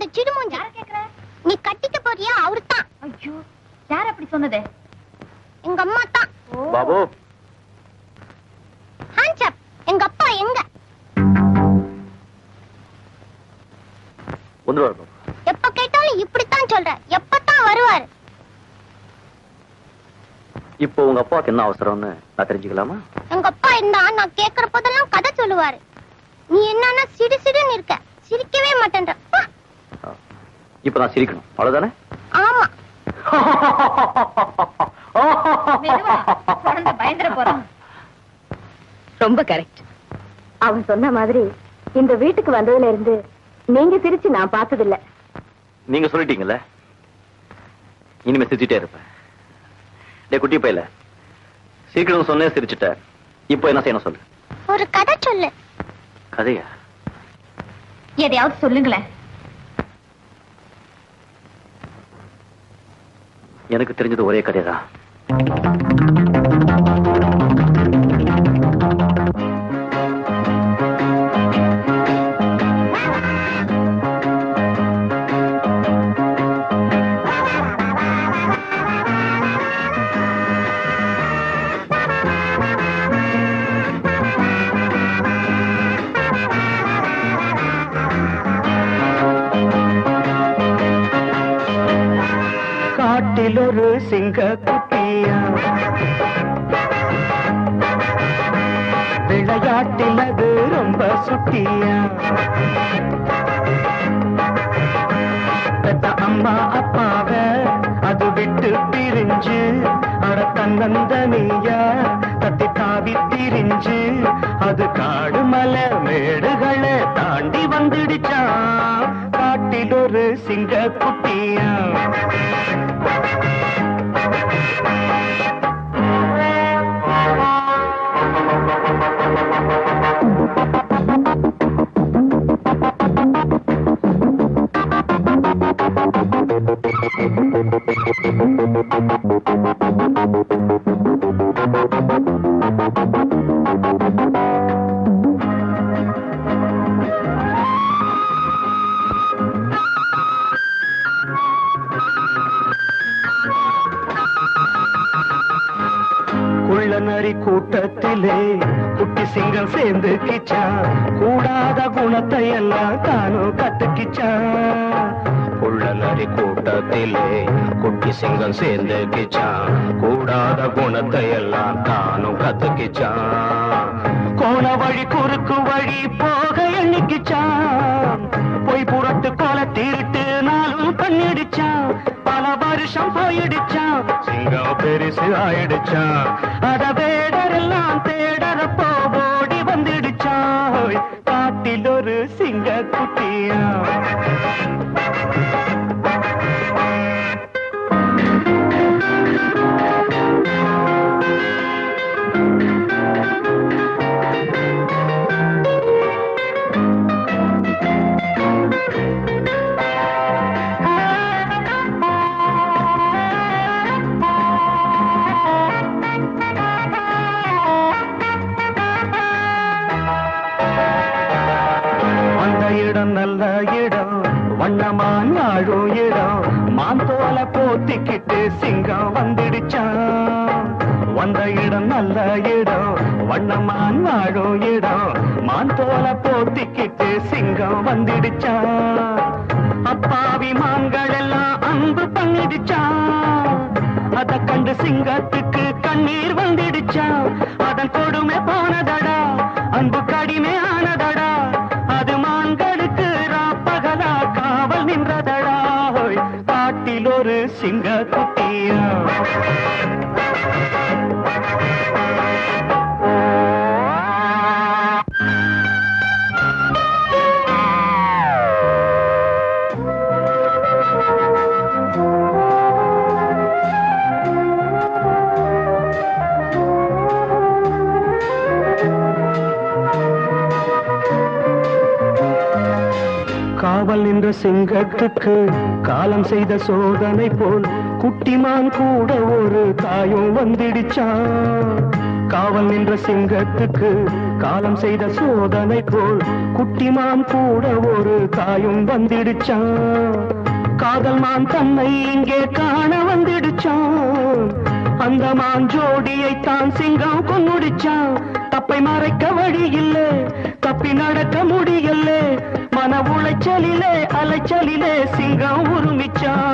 சிடுமூஞ்சி யார கேக்குற நீ கட்டிக்க போறியா அவருதான் ஐயோ யார் அப்படி சொன்னது எங்க அம்மா தான் பாபு ஹேண்ட்ஸ் அப் எங்க அப்பா எங்க வந்துருவாரு பாபு எப்ப கேட்டாலும் இப்படித்தான் சொல்ற எப்பதான் வருவாரு இப்போ உங்க அப்பாவுக்கு என்ன அவசரம்னு நான் தெரிஞ்சுக்கலாமா எங்க அப்பா இருந்தா நான் கேக்குற போதெல்லாம் கதை சொல்லுவாரு நீ என்னன்னா சிடு சிடுன்னு இருக்க சிரிக்கவே மாட்டேன்ற பா. ஆ. இப்போ நான் சிரிக்கணும் அவ்வளவுதானே ஆமா மெதுவா, குழந்தை பயந்துட போறான். ரொம்ப கரெக்ட் அவன் சொன்ன மாதிரி இந்த வீட்டுக்கு வந்ததுல இருந்து நீங்க சிரிச்சு நான் பார்த்ததில்ல நீங்க சொல்லிட்டீங்கல்ல இனிமே சிரிச்சுட்டே இருப்பேன் டே குட்டி பையல சீக்கிரம் சொன்னே சிரிச்சுட்ட இப்போ என்ன செய்யணும் சொல்லு ஒரு கதை சொல்லு கதையா எதையாவது சொல்லுங்களேன் எனக்கு தெரிஞ்சது ஒரே கதை தான் காட்டில் ஒரு சிங்க குட்டியா விளையாட்டில் அது ரொம்ப சுட்டியா பெத்த அம்மா அப்பாவ அது விட்டு பிரிஞ்சு அட தன்னந்தனியா தத்தி தாவி திரிஞ்சு அது காடு மலை மேடுகளை தாண்டி வந்துடுச்சான் காட்டில் ஒரு சிங்க குட்டியா குள்ள நரி கூட்டத்திலே குட்டி சிங்கம் சேர்ந்து கிச்சான் கூடாத குணத்தை எல்லாம் தானும் கத்துக்கிச்சான் குள்ள நரி கூட்டத்திலே குட்டி சிங்கம் சேர்ந்து கிச்சான் கூடாத குணத்தை எல்லாம் தானும் கத்துக்கிச்சான் கோண வழி குறுக்கு வழி போக எண்ணிக்கிச்சான் பொய் புறத்து கோல திருட்டு நாளும் பண்ணிடுச்சான் பல வருஷம் போயிடுச்சான் சிங்கம் பெருசு ஆயிடுச்சான் அத வேடரெல்லாம் தேடறப்போ ஓடி வந்துடுச்சான் காட்டில் ஒரு சிங்க குட்டியா அந்த இடம் நல்ல இடம் வண்ணமான் வாழும் இடம் மாந்தோல போத்திக்கிட்டு சிங்கம் வந்துடுச்சான் வந்த இடம் நல்ல இடம் வண்ணமான் வாழும் இடம் மாந்தோல போத்திக்கிட்டு சிங்கம் வந்துடுச்சான் அப்பாவி மான்கள் எல்லாம் அன்பு பண்ணிடுச்சான் அத கண்டு சிங்கத்துக்கு கண்ணீர் வந்துடுச்சான் அதன் கொடுமை போனதடா அன்பு கடிமை ஆனதடா அது மான்களுக்கு ராப்பகலா காவல் நின்றதடா ஹோய், காட்டில் ஒரு சிங்க குட்டியா காவல் நின்ற சிங்கத்துக்கு காலம் செய்த சோதனை போல் குட்டிமான் கூட ஒரு தாயும் வந்துடுச்சான் காவல் நின்ற சிங்கத்துக்கு காலம் செய்த சோதனை போல் குட்டிமான் கூட ஒரு காயும் வந்துடுச்சான் காதல் மான் தன்னை இங்கே காண வந்துடுச்சான் அந்த மான் ஜோடியை தான் சிங்கம் கொன்னுடிச்சான் தப்பை மறைக்க வழி இல்லை தப்பி நடக்க முடியல மன உளைச்சலிலே அலைச்சலிலே சிங்கம் உருமிச்சான்